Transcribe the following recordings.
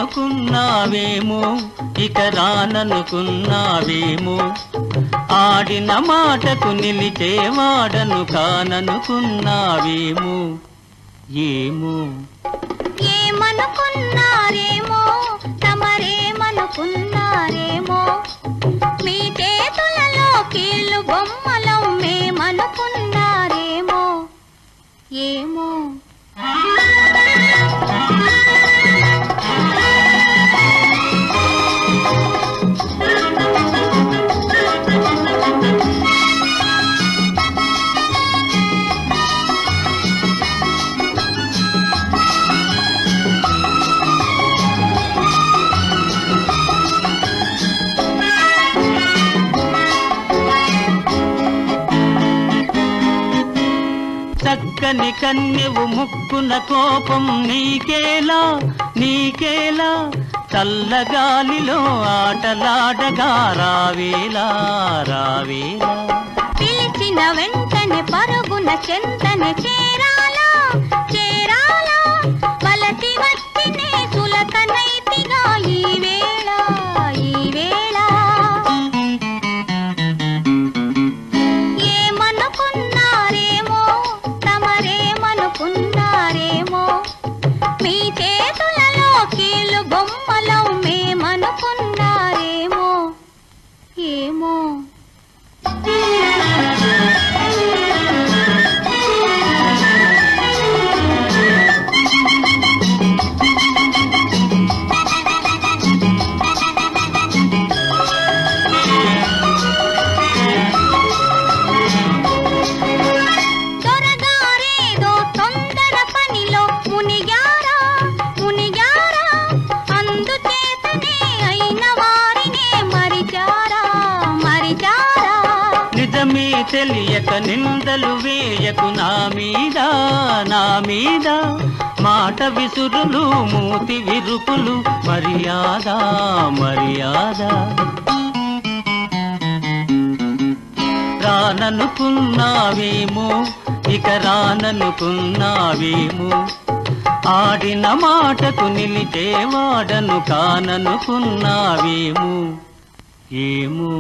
ఏమనుకున్నావేమో ఇక రాననుకున్నావేమో ఆడిన మాటకు నిలిచేవాడను కాననుకున్నావేమో ఏమో ఏమనుకున్నారేమో తమరేమనుకున్నారేమో మీ చేతులలో కీళ్ళు బొమ్మలం మేమనుకున్నారేమో ఏమో చక్కని కన్నెవు ముక్కున కోపం నీకేలా నీకేలా చల్లగాలిలో ఆటలాడగా రావేలా రావేలా పిలిచిన వెంటనే పరుగున చెంతని చేరాలా చేరాలా వలసి వచ్చినే సులకనైతిగా ఈ వేళ ఈ వేళ ఏమనుకున్నారేమో తమరేమనుకున్నారేమో మీ చేతులలో కీళ్ళు బొమ్మలం మేమనుకున్నారేమో ఏమో దొరగారేదో తొందర పనిలో మునిగారా మునిగారా అందుచేతనే అయిన వారినే మరిచారా మరిచారా నిజమే తెలియక నిందలు వేయకు నా మీద నా మీద మాట విసురులు మూతి విరుపులు మర్యాద మర్యాద రాననుకున్నావేమో ఇక రాననుకున్నావేమో ఆడిన మాటకు నిలిచేవాడను కాననుకున్నావేమో ఏమో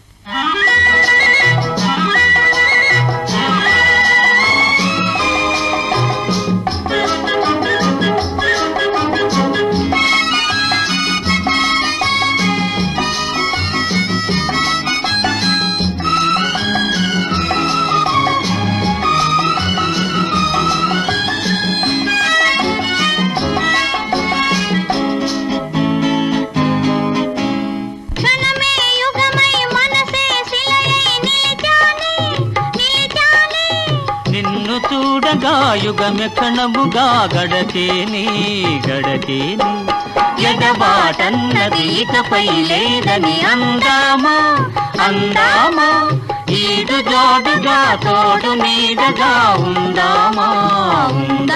క్షణమే యుగమై మనసే శిలయై నిలిచానే నిలిచానే నిన్ను చూడగా యుగమెక్కణముగా గడచేని గడచేని ఎడబాటన్నది ఇకపై లేదని అందామా అందామా ఈడు జోడుగా తోడు నీడగా ఉందామా ఉందామా